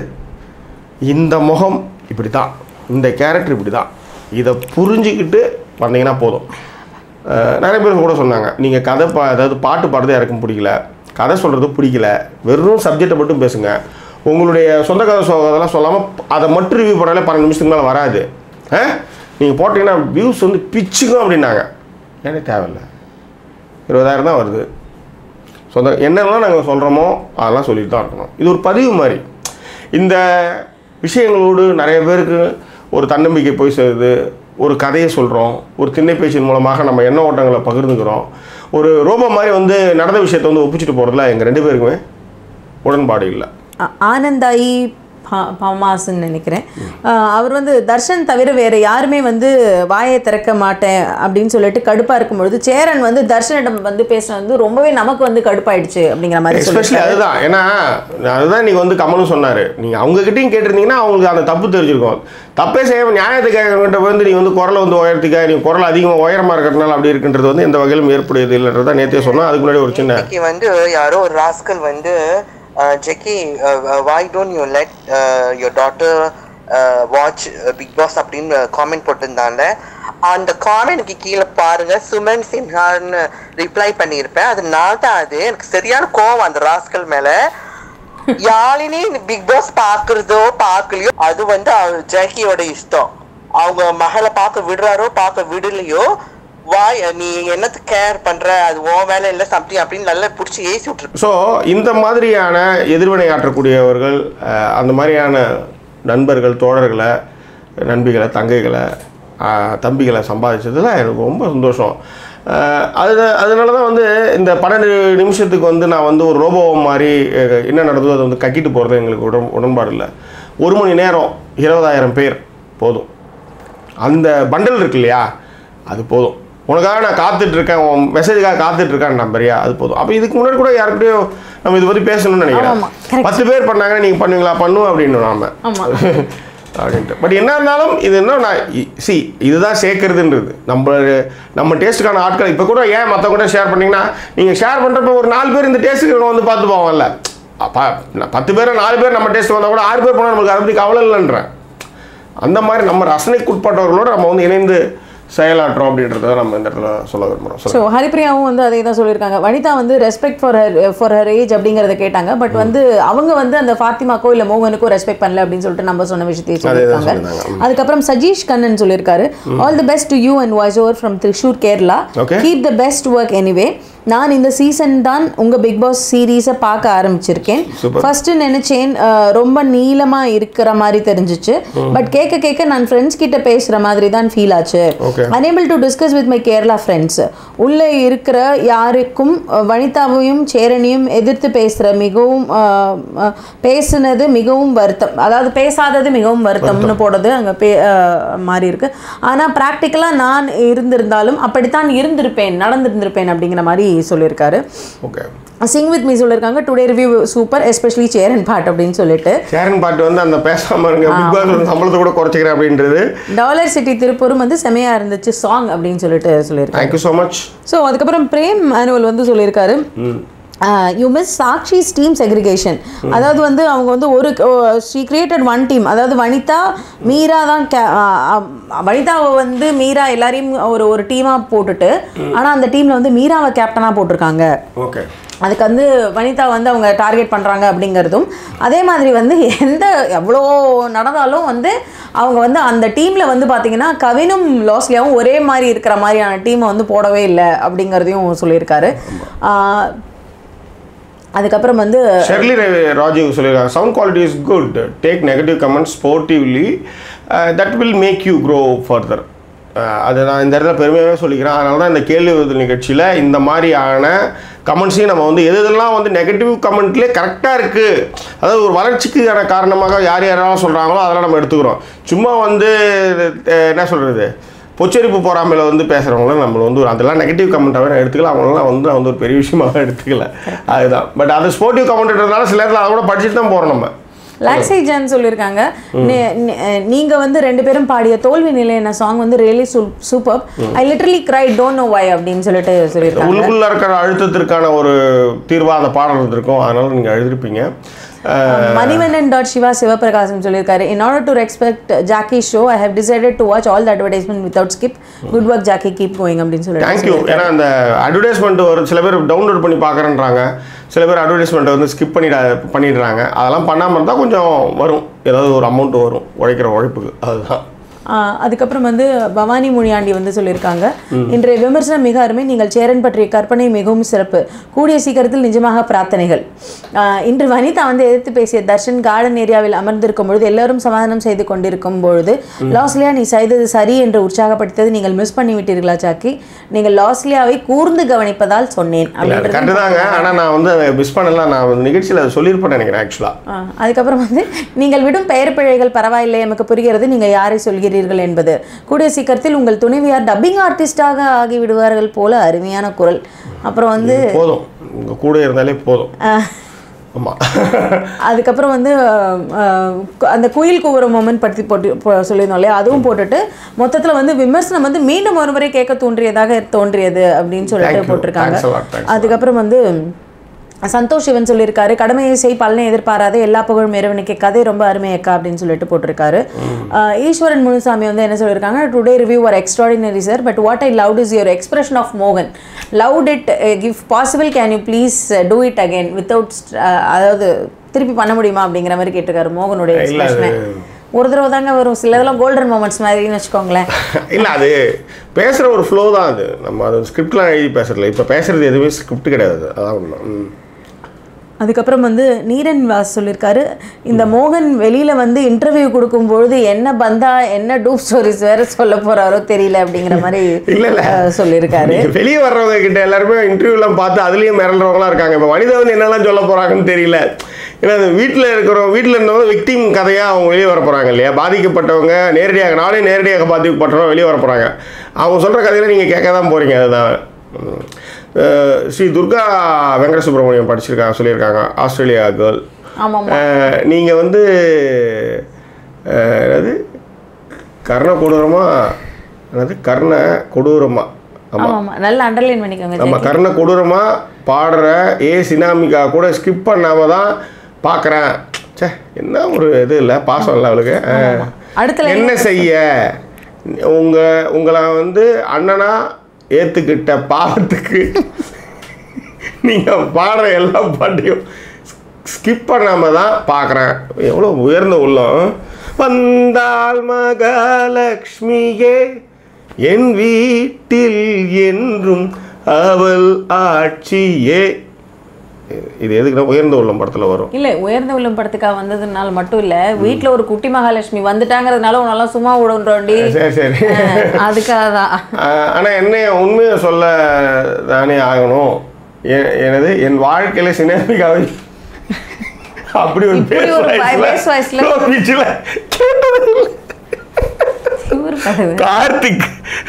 S3: இந்த முகம் இப்படி தான் இந்த கேரக்டர் இப்படி தான் இதை புரிஞ்சுக்கிட்டு வந்தீங்கன்னா போதும் அஹ் நிறைய பேர் கூட சொன்னாங்க நீங்கள் கதை பா அதாவது பாட்டு பாடுறது யாருக்கும் பிடிக்கல கதை சொல்கிறது பிடிக்கல வெறும் சப்ஜெக்டை மட்டும் பேசுங்க உங்களுடைய சொந்த கதை சொ அதெல்லாம் சொல்லாமல் அதை மட்டும் ரிவ்யூ பண்ணாலே பன்னெண்டு நிமிஷத்துக்கு மேலே வராது ஆ நீங்கள் போட்டிங்கன்னா வியூஸ் வந்து பிச்சுக்கும் அப்படின்னாங்க எனக்கு தேவையில்லை இருபதாயிரம் தான் வருது சொந்த என்னெல்லாம் நாங்கள் சொல்கிறோமோ அதெல்லாம் சொல்லிட்டு தான் இருக்கணும் இது ஒரு பதிவு மாதிரி இந்த விஷயங்களோடு நிறைய பேருக்கு ஒரு தன்னம்பிக்கை போய் சேருது ஒரு கதையை சொல்கிறோம் ஒரு திண்ணை பேச்சின் மூலமாக நம்ம எண்ண ஓட்டங்களை பகிர்ந்துக்கிறோம் ஒரு ரோபோ மாதிரி வந்து நடந்த விஷயத்தை வந்து ஒப்பிச்சிட்டு போகிறதுல எங்கள் ரெண்டு பேருக்குமே உடன்பாடு இல்லை
S1: ஆ- ஆனந்தாயி பா- பாமாஸ்ன்னு நினைக்கிறேன் ஆ, அவர் வந்து தர்ஷன் தவிர வேற யாருமே வந்து வாயை திறக்க மாட்டேன் அப்படின்னு சொல்லிட்டு கடுப்பா இருக்கும்பொழுது சேரன் வந்து தர்ஷனிடம் வந்து பேசினது வந்து ரொம்பவே நமக்கு வந்து கடுப்பாயிடுச்சு அப்படிங்கிற மாதிரி
S3: எஸ்பெஷலி
S1: சொல்லி
S3: அதுதான் ஏன்னா அதுதான் நீங்கள் வந்து கமலும் சொன்னார் நீங்கள் அவங்ககிட்டயும் கேட்டிருந்தீங்கன்னா அவங்களுக்கு அந்த தப்பு தெரிஞ்சிருக்கும் தப்பே செய்ய நியாயத்தை கேட்கறவங்கிட்ட வந்து நீ வந்து குரலை வந்து உயர்த்திக்க நீ குரல் அதிகமாக உயரமாக இருக்கிறதுனால அப்படி இருக்குன்றது வந்து எந்த வகையிலும் ஏற்புடையது இல்லைன்றதை நேற்றே சொன்னோம் அதுக்கு முன்னாடி ஒரு சின்ன
S4: இன்னைக்கு வந்து யாரோ ஒரு ராஸ்கல் வந்து Jackie why don't you let your daughter watch Bigg Boss அப்படின்னு காமெண்ட் போட்டிருந்தாங்க அந்த காமெண்ட்க்கு கீழே பாருங்க சுமன் சின்ஹான்னு ரிப்ளை பண்ணியிருப்பேன் அது நான் தான் அது எனக்கு சரியான கோவம் அந்த ராஸ்கல் மேல யாழினி பிக் பாஸ் பாக்குறதோ பார்க்கலையோ அது வந்து அவ- ஜெக்கியோட இஷ்டம் அவங்க மகளை பார்க்க விடுறாரோ பார்க்க விடலையோ வாய் நீ என்னத்து கேர் பண்ற அது உன் வேலை இல்லை சம்திங் அப்படின்னு நல்லா பிடிச்சி ஏசி விட்டுருக்கு
S3: ஸோ இந்த மாதிரியான எதிர்வினை ஆற்றக்கூடியவர்கள் அஹ், அந்த மாதிரியான நண்பர்கள் தோழர்களை நண்பிகளை தங்கைகளை அஹ், தம்பிகளை சம்பாதிச்சதுல எனக்கு ரொம்ப சந்தோஷம் அஹ், அது அதனால தான் வந்து இந்த பன்னெண்டு நிமிஷத்துக்கு வந்து நான் வந்து ஒரு ரோபோ மாதிரி அஹ், என்ன நடந்ததோ அதை வந்து கக்கிட்டு போகிறது எங்களுக்கு உடன் உடன்பாடு இல்லை ஒரு மணி நேரம் இருபதாயிரம் பேர் போதும் அந்த பண்டல் இருக்கு இல்லையா அது போதும் உனக்காக நான் காத்துட்டு இருக்கேன் உன் மெசேஜுக்காக காத்துட்டு இருக்கேன் நம்பரியா அது போதும் அப்போ இதுக்கு முன்னாடி கூட யாருக்கிட்டையும் நம்ம இதை பற்றி பேசணும்னு
S1: ஆமா,
S3: நினைக்கிறேன்
S1: correct.
S3: பத்து பேர் பண்ணாங்கன்னா நீங்கள் பண்ணுவீங்களா பண்ணுவோம் அப்படின்னு நாம
S1: ஆமா.
S3: அப்படின்ட்டு பட் என்ன இருந்தாலும் இது என்ன நான் சி இதுதான் சேர்க்கறதுன்றது நம்ம நம்ம டேஸ்ட்டுக்கான ஆட்கள் இப்போ கூட ஏன் மற்ற கூட ஷேர் பண்ணீங்கன்னா நீங்கள் ஷேர் பண்ணுறப்ப ஒரு நாலு பேர் இந்த டேஸ்ட்டுக்கு வந்து பார்த்து போவாங்கல்ல அப்பா நான் பத்து பேர் நாலு பேர் நம்ம டேஸ்ட் வந்தால் கூட ஆறு பேர் போனால் நமக்கு அதை பற்றி கவலை இல்லைன்றேன் அந்த மாதிரி நம்ம ரசனைக்குட்பட்டவர்களோடு நம்ம வந்து இணைந்து செயலாற்றோம் அப்படின்றத நம்ம இந்த இடத்துல சொல்ல விரும்புகிறோம்
S1: ஸோ ஹரிப்ரியாவும் வந்து அதே தான் சொல்லியிருக்காங்க வனிதா வந்து respect for her for her age அப்படிங்கிறத கேட்டாங்க பட் வந்து அவங்க வந்து அந்த ஃபாத்திமாக்கோ இல்லை மோகனுக்கோ ரெஸ்பெக்ட் பண்ணல அப்படின்னு சொல்லிட்டு நம்ம சொன்ன விஷயத்தையே சொல்லியிருக்காங்க
S3: சொல்லியிருந்தாங்க.
S1: அதுக்கப்புறம் சஜீஷ் கண்ணன் சொல்லியிருக்காரு all the best to you and voice over from Thrissur Kerala
S3: Okay.
S1: Keep the best work anyway நான் இந்த சீசன் தான் உங்க பிக் பாஸ் சீரீஸை பார்க்க ஆரம்பிச்சிருக்கேன்
S3: Super.
S1: ஃபர்ஸ்ட் நினைச்சேன் அஹ், ரொம்ப நீளமா இருக்கிற மாதிரி தெரிஞ்சிச்சு பட் கேட்க கேட்க நான் ஃப்ரெண்ட்ஸ் கிட்ட பேசுற மாதிரி தான் ஃபீல் ஆச்சு
S3: Okay.
S1: unable to discuss with my Kerala friends உள்ளே இருக்கிற யாருக்கும் அஹ், வனிதாவையும் சேரனையும் எதிர்த்து பேசுகிற மிகவும் அஹ், அஹ், பேசுனது மிகவும் வருத்தம் அதாவது பேசாதது மிகவும் வருத்தம்னு போடுறது அங்கே பே அஹ், மாறி இருக்கு ஆனால் ப்ராக்டிக்கலாக நான் இருந்திருந்தாலும் அப்படித்தான் இருந்திருப்பேன் நடந்திருந்திருப்பேன் அப்படிங்கிற மாதிரி சொல்லியிருக்காரு
S3: ஓகே
S1: சிங் வித் மீ சொல்லியிருக்காங்க today review super especially chair and pot அப்படின்னு சொல்லிட்டு
S3: சேரன் பாட்டு வந்து அந்த பேசாம இருங்க பிக் பாஸ் வந்து சம்பளத்தை கூட குறைச்சிக்கிறேன் அப்படின்றது
S1: டாலர் சிட்டி திருப்பூரும் வந்து செமையாக இருந்துச்சு சாங் அப்படின்னு சொல்லிட்டு சொல்லியிருக்காரு
S3: தேங்க்யூ ஸோ மச்
S1: ஸோ அதுக்கப்புறம் பிரேம் ஆனுவல் வந்து சொல்லியிருக்காரு you miss Sakshi's team segregation அதாவது வந்து அவங்க வந்து ஒரு ஷீ கிரியேட்டட் ஒன் டீம் அதாவது வனிதா மீரா தான் கே வனிதாவை வந்து மீரா எல்லாரையும் ஒரு ஒரு டீமாக போட்டுட்டு ஆனால் அந்த டீமில் வந்து மீராவை கேப்டனாக போட்டிருக்காங்க
S3: ஓகே
S1: அதுக்கு வந்து வனிதா வந்து அவங்க டார்கெட் பண்ணுறாங்க அப்படிங்கிறதும் அதே மாதிரி வந்து எந்த எவ்வளோ நடந்தாலும் வந்து அவங்க வந்து அந்த டீமில் வந்து பார்த்தீங்கன்னா கவினும் லாஸ்லியாவும் ஒரே மாதிரி இருக்கிற மாதிரியான டீமை வந்து போடவே இல்லை அப்படிங்கிறதையும் சொல்லியிருக்காரு ஆஹ் அதுக்கப்புறம் வந்து
S3: ஷெர்லி ரவி- ராஜீவ் சொல்லியிருக்காங்க sound quality is good take negative comments sportively that will make you grow further அது நான் இந்த இடத்துல பெருமையாகவே சொல்லிக்கிறேன் அதனால தான் இந்த கேள்வி பதில் நிகழ்ச்சியில் இந்த மாதிரியான கமெண்ட்ஸையும் நம்ம வந்து எது எதெல்லாம் வந்து நெகட்டிவ் கமெண்ட்லேயே கரெக்டாக இருக்குது அதாவது ஒரு வளர்ச்சிக்கான காரணமாக யார் யாரெல்லாம் சொல்கிறாங்களோ அதெல்லாம் நம்ம எடுத்துக்கிறோம் சும்மா வந்து அஹ், என்ன சொல்கிறது பொச்சரிப்பு பொறாமையில் வந்து பேசுகிறவங்கள நம்ம வந்து ஒரு அதெல்லாம் நெகட்டிவ் கமெண்ட்டாகவே நான் எடுத்துக்கலாம் அவங்களெல்லாம் வந்து நான் வந்து ஒரு பெரிய விஷயமாக எடுத்துக்கல அதுதான் பட் அது ஸ்போர்ட்டிவ் கமெண்ட்ன்றதுனால சில நேரத்தில் அதை கூட படிச்சுட்டு தான் போகிறோம் நம்ம
S1: லாக்ஸைஜான் சொல்லியிருக்காங்க நீ- நீ- நீங்க வந்து ரெண்டு பேரும் பாடிய தோல்வி நிலையான சாங் வந்து really super I literally cry don't know why அப்படின்னு சொல்லிட்டு சொல்லியிருக்காங்க
S3: உள்ளுக்குள்ள இருக்கிற அழுத்தத்திற்கான ஒரு தீர்வாக அந்த பாடல் இருந்திருக்கும் அதனால நீங்கள் எழுதிருப்பீங்க அஹ்,
S1: மணிவண்ணன் டாட் சிவா சிவபிரகாசம் சொல்லியிருக்காரு in order to respect Jackie show I have decided to watch all the advertisement without skip good work Jackie keep going அப்படின்னு சொல்லிட்டு
S3: தேங்க்யூ ஏன்னா அந்த அட்வர்டைஸ்மெண்ட் ஒரு சில பேர் டவுன்லோட் பண்ணி பார்க்குறேன்றாங்க சில பேர் அட்வர்டைஸ்மெண்ட்டை வந்து ஸ்கிப் பண்ணிட பண்ணிடுறாங்க அதெல்லாம் பண்ணாமல் இருந்தால் கொஞ்சம் வரும் ஏதாவது ஒரு அமௌண்ட் வரும் உழைக்கிற உழைப்புக்கு அதுதான்
S1: ஆஹ் அதுக்கப்புறம் வந்து பவானி முனியாண்டி வந்து சொல்லியிருக்காங்க இன்றைய விமர்சனம் மிக அருமை நீங்கள் சேரன் பற்றிய கற்பனை மிகவும் சிறப்பு கூடிய சீக்கிரத்தில் நிஜமாக பிரார்த்தனைகள் ஆஹ் இன்று வனிதா வந்து எதிர்த்து பேசிய தர்ஷன் கார்டன் ஏரியாவில் அமர்ந்திருக்கும் பொழுது எல்லாரும் சமாதானம் செய்து கொண்டிருக்கும் பொழுது லாஸ்லியா நீ செய்தது சரி என்று உற்சாகப்படுத்தது நீங்கள் மிஸ் பண்ணி விட்டீர்களா சாக்கி நீங்கள் லாஸ்லியாவை கூர்ந்து கவனிப்பதால் சொன்னேன்
S3: இல்லை அது
S1: அப்படின்றது
S3: கரெக்டு தாங்க ஆனால் நான் வந்து அதை மிஸ் பண்ணல நான் வந்து நிகழ்ச்சியில் அதை சொல்லியிருப்பேன் நினைக்கிறேன் ஆக்சுவலாக
S1: ஆ, அதுக்கப்புறம் வந்து நீங்கள் விடும் பெயர் பிழைகள் பரவாயில்லை நமக்கு புரிகிறது நீங்கள் யாரை சொல்கிறீர்கள் என்பது கூடிய சீக்கிரத்தில் உங்கள் துணைவியார் டப்பிங் ஆர்டிஸ்டாக ஆகி விடுவார்கள் போல அருமையான குரல் அப்புறம் வந்து
S3: போதும் உங்கள் கூட இருந்தாலே போதும் ஆமாம்
S1: அதுக்கப்புறம் வந்து அஹ், அந்த குயில் கூவுற மொமெண்ட் பற்றி போட்டு போ- சொல்லியிருந்தோம் இல்லையா அதுவும் போட்டுட்டு மொத்தத்தில் வந்து விமர்சனம் வந்து மீண்டும் ஒரு முறை கேட்க தோன்றியதாக தோன்றியது அப்படின்னு
S3: Thank
S1: சொல்லிட்டு
S3: you.
S1: போட்டிருக்காங்க
S3: Thanks a lot. Thanks a lot.
S1: அதுக்கப்புறம் வந்து சந்தோஷ் சிவன் சொல்லியிருக்காரு கடமையை செய் பலனை எதிர்பாராத எல்லா புகழும் இறைவனுக்கு கதை ரொம்ப அருமையக்கா அப்படின்னு சொல்லிட்டு போட்டிருக்காரு அஹ், ஈஸ்வரன் முனுசாமி வந்து என்ன சொல்லியிருக்காங்க today review are extraordinary sir but what I love is your expression of மோகன் love it give possible can you please do it again without அதாவது திருப்பி பண்ண முடியுமா அப்படிங்கிற மாதிரி கேட்டிருக்காரு மோகனுடைய
S3: இல்ல, அது-
S1: எக்ஸ்பிரஷனை ஒரு தடவை தாங்க வரும் சில இதெல்லாம் கோல்டன் மூமெண்ட்ஸ் மாதிரின்னு வச்சுக்கோங்களேன்
S3: இல்லை அது பேசுகிற ஒரு ஃப்ளோ தான் அது நம்ம அது ஸ்கிரிப்ட்லாம் எழுதி பேசுறதில்ல இப்போ பேசுறது எதுவுமே ஸ்கிரிப்ட் கிடையாது அது. அதான் உண்மை ம்.
S1: அதுக்கப்புறம் வந்து நீரன் வாஸ் சொல்லியிருக்காரு இந்த மோகன் வெளியில வந்து இன்டர்வியூ கொடுக்கும்பொழுது என்ன பந்தா என்ன டூப் ஸ்டோரிஸ் வேற சொல்ல போறாரோ தெரியல அப்படிங்கிற மாதிரி
S3: இல்ல, இல்ல.
S1: அஹ், சொல்லியிருக்காரு
S3: நீங்க வெளியே வர்றவங்க கிட்ட எல்லாருமே இன்டர்வியூலாம் பார்த்து அதுலேயும் மிரள்றவங்களாம் இருக்காங்க இப்போ வனிதா வந்து என்னெல்லாம் சொல்ல போகிறாங்கன்னு தெரியல ஏன்னா அது வீட்டில் இருக்கிறவங்க வீட்டில் இருந்தவங்க விக்டிம் கதையாக அவங்க வெளியே வர போகிறாங்க இல்லையா பாதிக்கப்பட்டவங்க நேரடியாக நானே நேரடியாக பாதிக்கப்பட்டவங்க வெளியே வர போகிறாங்க அவங்க சொல்கிற கதையில நீங்கள் கேட்க தான் போகிறீங்க அதுதான் ம். அஹ் ஸ்ரீ துர்கா வெங்கட சுப்பிரமணியம் படிச்சிருக்காங்க சொல்லியிருக்காங்க ஆஸ்திரேலியா கேர்ள்
S1: ஆமாம்
S3: நீங்கள் வந்து அஹ், என்னது கர்ண கொடூரமா என்னது கர்ண கொடூரமா ஆமாம்
S1: ஆமா ஆமா நல்லா அண்டர்லைன் பண்ணிக்கோங்க
S3: நம்ம
S1: ஜாக்கி.
S3: கர்ண கொடூரமா பாடுற ஏ சினாமிகா கூட ஸ்கிப் பண்ணாம தான் பார்க்குறேன் ச்சே என்ன ஒரு இது இல்லை பாசம் இல்லை அவளுக்கு அஹ்.
S1: அடுத்த line
S3: என்ன செய்ய உங்கள் உங்களை வந்து அண்ணனா ஏற்றுக்கிட்ட பாவத்துக்கு நீங்கள் பாடுற எல்லா பாட்டையும் ஸ்கிப் பண்ணாமல் தான் பார்க்குறேன் எவ்வளோ உயர்ந்த உள்ளம் வந்தால் மகாலட்சுமியே என் வீட்டில் என்றும் அவள் ஆட்சியே இது எதுக்குன்னா உயர்ந்த உள்ளம் படத்தில் வரும்
S1: இல்ல உயர்ந்த உள்ளம் படத்துக்காக வந்ததுனால மட்டும் இல்ல வீட்ல ஒரு குட்டி மகாலட்சுமி வந்துட்டாங்கிறதுனால உன்னால சும்மா விடுன்றோண்டி
S3: சரி சரி
S1: அதுக்காக தான்
S3: ஆனால் என்ன உண்மையை சொல்ல தானே ஆகணும் எ- எனது என் வாழ்க்கையில் சினேமிகாவை அப்படி ஒரு
S1: இப்படி
S3: பேஸ்
S1: ஒரு bass voice
S3: வாய்ஸ்ல
S1: ல-
S3: pitchல கேட்டது இல்லை.
S1: இவர் கதவு
S3: கார்த்திக்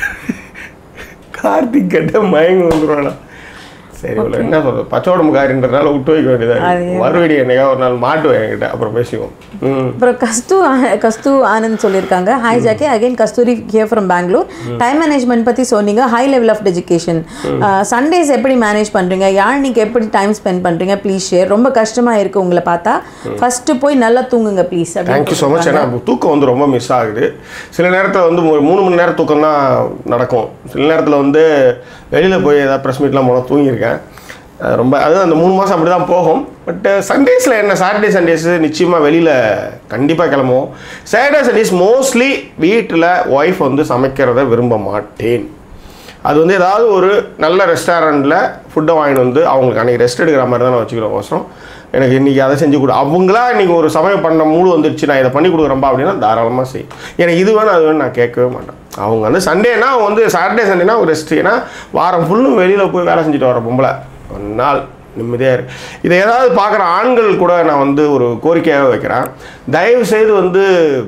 S3: கார்த்திக் கிட்ட மயங்கி வந்துருவானா சரி இவ்வளோ என்ன சொல்றது பச்சோடமுக்காரின்றதுனால விட்டு வைக்க வேண்டியதா
S1: அது-
S3: மறுபடியும் என்னைக்கா ஒரு நாள் மாட்டுவேன் என்கிட்ட அப்புறம் பேசிக்குவோம் ம்
S1: அப்புறம் கஸ்து கஸ்து ஆனந்த் சொல்லியிருக்காங்க hi Jackie again Kasthuri here from Bangalore time management பற்றி சொன்னீங்க high level of education Sundays எப்படி மேனேஜ் பண்ணுறீங்க யாழ்னிக்கு எப்படி டைம் ஸ்பெண்ட் பண்ணுறீங்க ப்ளீஸ் ஷேர் ரொம்ப கஷ்டமாக இருக்குது உங்களை பார்த்தா ஃபஸ்ட்டு போய் நல்லா தூங்குங்க ப்ளீஸ்
S3: தேங்க்யூ ஸோ மச் ஏன்னா தூக்கம் வந்து ரொம்ப மிஸ் ஆகுது சில நேரத்தில் வந்து ஒரு மூணு மணி நேரம் தூக்கம் தான் நடக்கும் சில நேரத்தில் வந்து வெளியில் போய் ஏதாவது ப்ரெஸ் மீட்லாம் போனால் தூங்கியிருக்கேன் அது ரொம்ப அது அந்த மூணு மாதம் அப்படி தான் போகும் பட் சண்டேஸில் என்ன சாட்டர்டே சண்டேஸ் நிச்சயமாக வெளியில் கண்டிப்பாக கிளம்புவோம் சாட்டர்டே சண்டேஸ் மோஸ்ட்லி வீட்டில் ஒய்ஃப் வந்து சமைக்கிறத விரும்ப மாட்டேன் அது வந்து ஏதாவது ஒரு நல்ல ரெஸ்டாரண்ட்டில் ஃபுட்டை வாங்கிட்டு வந்து அவங்களுக்கு அன்றைக்கி ரெஸ்ட் எடுக்கிற மாதிரி தான் நான் வச்சுக்கிறோம் கோசரம் எனக்கு இன்றைக்கி அதை செஞ்சு கொடு அவங்களா இன்றைக்கி ஒரு சமயம் பண்ண மூடு வந்துருச்சு நான் இதை பண்ணி கொடுக்குறேன்பா அப்படின்னா தாராளமாக செய்யும் எனக்கு இது வேணும் அது வேணும் நான் கேட்கவே மாட்டேன் அவங்க வந்து சண்டேனா அவங்க வந்து சாட்டர்டே சண்டேனா ஒரு ரெஸ்ட் ஏன்னா வாரம் ஃபுல்லும் வெளியில் போய் வேலை செஞ்சுட்டு வர பொம்பளை ஒரு நாள் நிம்மதியாக இருக்கு இதை ஏதாவது பார்க்குற ஆண்கள் கூட நான் வந்து ஒரு கோரிக்கையாக வைக்கிறேன் தயவு செய்து வந்து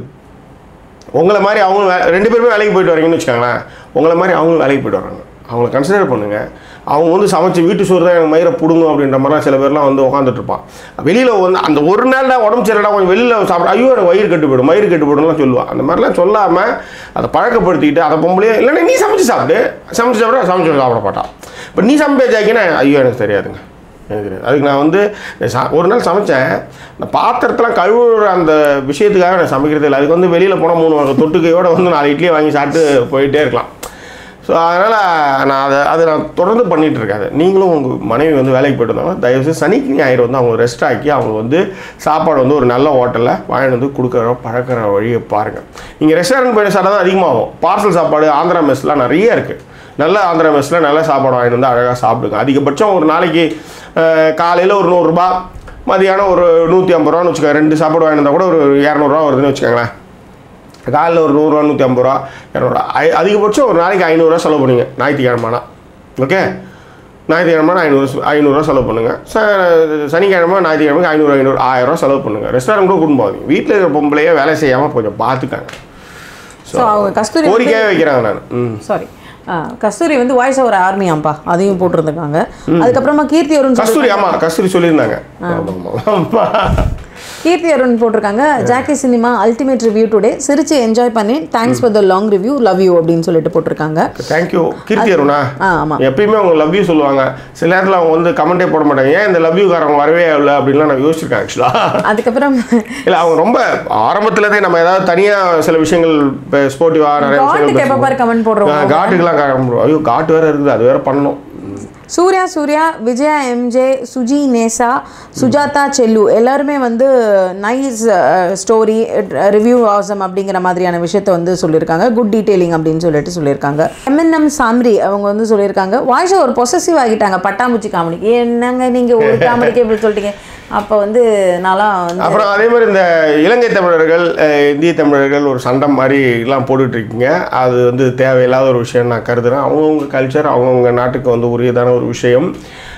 S3: உங்களை மாதிரி அவங்களும் வே- ரெண்டு பேருமே வேலைக்கு போயிட்டு வரீங்கன்னு வச்சுக்கோங்களேன் உங்களை மாதிரி அவங்களும் வேலைக்கு போயிட்டு வராங்க அவங்கள கன்சிடர் பண்ணுங்க அவங்க வந்து சமைச்சு வீட்டு சோறு தான் எனக்கு மயிரை பிடுங்கும் அப்படின்ற மாதிரிலாம் சில பேர்லாம் வந்து உட்காந்துட்டு இருப்பான் வெளியில் வந்து அந்த ஒரு நாள் தான் உடம்பு சரியில்லை கொஞ்சம் வெளியில் சாப்பிட ஐயோ எனக்கு வயிறு கட்டு போயிடும் மயிறு கட்டு போயிடும்லாம் சொல்லுவான் அந்த மாதிரிலாம் சொல்லாமல் அதை பழக்கப்படுத்திக்கிட்டு அதை பொம்பளையே இல்லைன்னா நீ சமைச்சு சாப்பிடு சமைச்சு சாப்பிட சமைச்சு சாப்பிட மாட்டான் இப்போ நீ சமைப்பே ஜாக்கினா ஐயோ எனக்கு தெரியாதுங்க எனக்கு தெரியாது அதுக்கு நான் வந்து சா- ஒரு நாள் சமைச்சேன் இந்த பாத்திரத்தெல்லாம் கழுவுற அந்த விஷயத்துக்காக நான் சமைக்கிறது இல்லை அதுக்கு வந்து வெளியில் போனால் மூணு வகை தொட்டுக்கையோட வந்து நாலு இட்லியை வாங்கி சாப்பிட்டு போயிட்டே இருக்கலாம் ஸோ அதனால் நான் அதை அதை நான் தொடர்ந்து பண்ணிகிட்டு இருக்கேன் அதை. நீங்களும் உங்கள் மனைவி வந்து வேலைக்கு போயிட்டு வந்தாங்க தயவுசெய்து சனிக்கு ஞாயிறு வந்து அவங்க ரெஸ்ட் ஆக்கி அவங்க வந்து சாப்பாடு வந்து ஒரு நல்ல ஹோட்டலில் வாங்கிட்டு வந்து கொடுக்குற பழக்கிற வழியை பாருங்கள் நீங்கள் ரெஸ்டாரண்ட் போய் சாப்பிட்டா தான் அதிகமாகும் பார்சல் சாப்பாடு ஆந்திரா மெஸ்லாம் நிறைய இருக்குது நல்ல ஆந்திரா மெஸ்ஸில் நல்ல சாப்பாடு வாங்கிட்டு வந்து அழகாக சாப்பிடுங்க அதிகபட்சம் ஒரு நாளைக்கு காலையில் ஒரு நூறுரூபா மதியானம் ஒரு நூற்றி ஐம்பது ரூபான்னு வச்சுக்கோங்க ரெண்டு சாப்பாடு வாங்கிட்டு வந்தால் கூட ஒரு இரநூறுவா வருதுன்னு வச்சுக்கோங்களேன் காலையில் ஒரு நூறுரூவா நூற்றி ஐம்பது ரூபா இரநூறுவா ஐ- அதிகபட்சம் ஒரு நாளைக்கு ஐநூறுரூவா செலவு பண்ணுங்க ஞாயிற்றுக்கிழமைனா ஓகே ஞாயிற்றுக்கிழமை ஐநூறு ஐநூறுரூவா செலவு பண்ணுங்கள் ச சனிக்கிழமை ஞாயிற்றுக்கிழமைக்கு ஐநூறு ஐநூறு ஆயிரரூவா செலவு பண்ணுங்கள் ரெஸ்டாரண்ட் கூட கூட்டு போகாதீங்க வீட்டில் இருக்கிற பொம்பளையே வேலை செய்யாமல் கொஞ்சம் பார்த்துக்காங்க
S1: ஸோ அவங்க கஸ்தூரி
S3: கோரிக்கையாக வைக்கிறாங்க நான் ம்
S1: சாரி கஸ்தூரி வந்து வாய்ஸ் ஓவர் ஆர்மியாம்பா அதையும் போட்டிருந்துருக்காங்க அதுக்கப்புறமா கீர்த்தி அருண்
S3: கஸ்தூரி ஆமாம் கஸ்தூரி சொல்லியிருந்தாங்க ஆமாம் ஆமாம்
S1: கீர்த்தி அருண் போட்டிருக்காங்க Jackie cinema ultimate review today சிரிச்சு என்ஜாய் பண்ணி thanks for the long review love you அப்படின்னு சொல்லிட்டு போட்டிருக்காங்க
S3: தேங்க்யூ கீர்த்தி அருணா
S1: ஆ ஆமாம்
S3: எப்பயுமே அவங்க லவ் யூ சொல்லுவாங்க சில நேரத்தில் அவங்க வந்து கமெண்டே போட மாட்டாங்க ஏன் இந்த லவ் யூக்காரங்க வரவே இல்லை அப்படின்லாம் நான் யோசிச்சிருக்கேன் ஆக்சுவலாக
S1: அதுக்கப்புறம்
S3: இல்லை அவங்க ரொம்ப ஆரம்பத்துலேருந்தே நம்ம ஏதாவது தனியாக சில விஷயங்கள் இப்போ ஸ்போர்ட்டிவாக நிறைய
S1: காட்டுக்கு எப்போ பாரு
S3: விஷயங்கள்
S1: கமெண்ட் போடுறோம்
S3: காட்டுக்கெல்லாம் காரணம் ஐயோ காட்டு வேற இருக்குது அது வேற பண்ணணும்
S1: சூர்யா சூர்யா விஜயா எம்ஜே சுஜி நேசா சுஜாதா செல்லு எல்லாருமே வந்து நைஸ் ஸ்டோரி ரிவ்யூ ஆசம் அப்படிங்கிற மாதிரியான விஷயத்த வந்து சொல்லியிருக்காங்க குட் டீட்டெயிலிங் அப்படின்னு சொல்லிட்டு சொல்லியிருக்காங்க எம்என்எம் சாம்ரி அவங்க வந்து சொல்லியிருக்காங்க வாய்ஸ் ஒரு பொசசிவ் ஆகிட்டாங்க பட்டாம்பூச்சி காமெடிக்கு என்னங்க நீங்கள் ஒரு காமெடிக்கு எப்படி சொல்லிட்டீங்க அப்போ வந்து நான்லாம் வந்து
S3: அப்புறம் அதே மாதிரி இந்த இலங்கை தமிழர்கள் அஹ், இந்திய தமிழர்கள் ஒரு சண்டை மாதிரி எல்லாம் போட்டுட்டு இருக்கீங்க அது வந்து தேவையில்லாத ஒரு விஷயம் நான் கருதுறேன் அவங்கவுங்க கல்ச்சர் அவங்கவுங்க நாட்டுக்கு வந்து உரியதான ஒரு விஷயம்